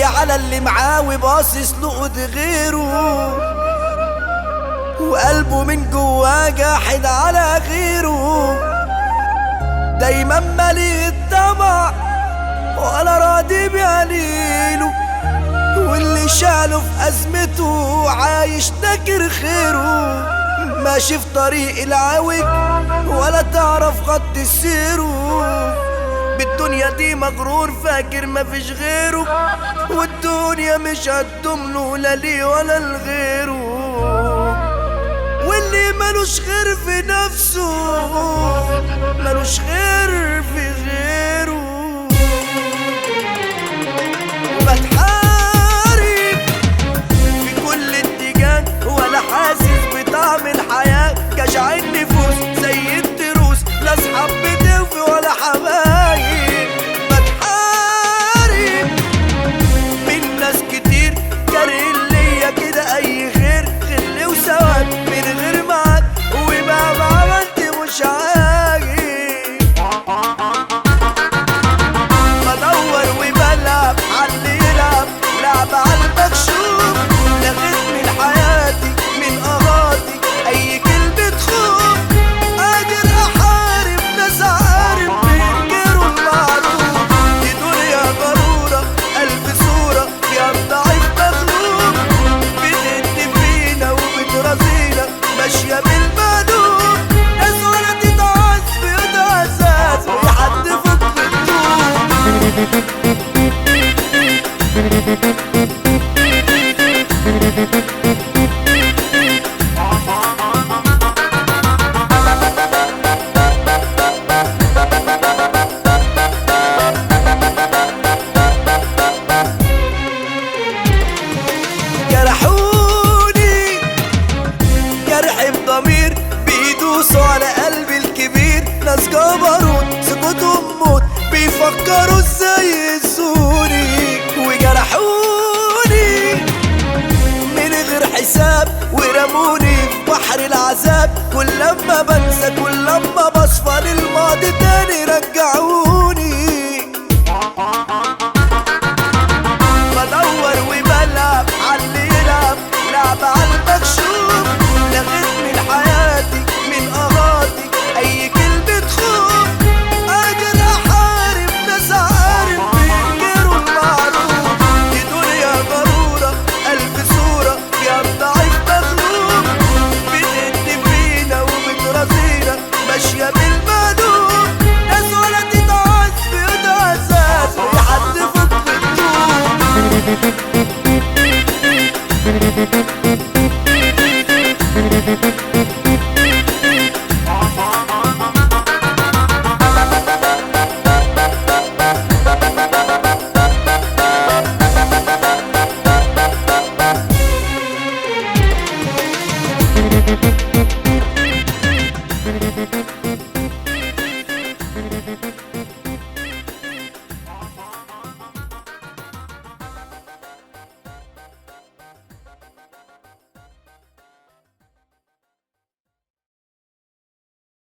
على اللي معاه وباصص لقد غيره وقلبه من جواه جاحد على غيره دايما مليء الطمع ولا راضي بقليله واللي شاله في أزمته عايش ناكر خيره ماشي في طريق العوج ولا تعرف خط سيره بالدنيا دي مغرور فاكر مفيش غيره والدنيا مش هتضمنه لا ليه ولا لغيره واللي ملوش غير في نفسه ملوش غير في غيره بتحارب في كل اتجاه ولا حاسس بطعم الحياة جشع النفوس زي التروس لا اصحاب بتوفي ولا حبايب بتحارب من ناس كتير كاره ليا كده اي خير خل وسواد من غير معاد وما ما عملت مش عايز بدور وبلعب عاللي يلعب لعب على المكشوف لغيت من حياتي من قهاتي اي كلمة خوف قادر احارب ناس عارف بينكروا المعروف دي دنيا غرورة الف صورة يا ضعيف مغلوب بتدي فينا وبترازينا ماشية بالمألوف ناس ولا تتعز بيوتها اساس في حد فوق الطوب جرحوني جرح بضمير بيدوسوا على قلبي الكبير ناس جبروت سكوتهم موت بيفكروا ازاي يسوني وجرحوني من غير حساب ورموني في بحر العذاب كل لما بنسى كل لما بصفى للماضي تاني رجعوني بدور وبلعب عاللي يلعب لعب على المكشوف لغيت من حياتي من قهاتي اي كلمة خوف قادر احارب ناس عارف بينكروا المعروف دي دنيا غرورة الف صورة يا ضعيف مغلوب بتدي فينا وبترازينا ماشية بالمألوف ناس ولا تتعز بيوتها اساس في حد فوق الطوب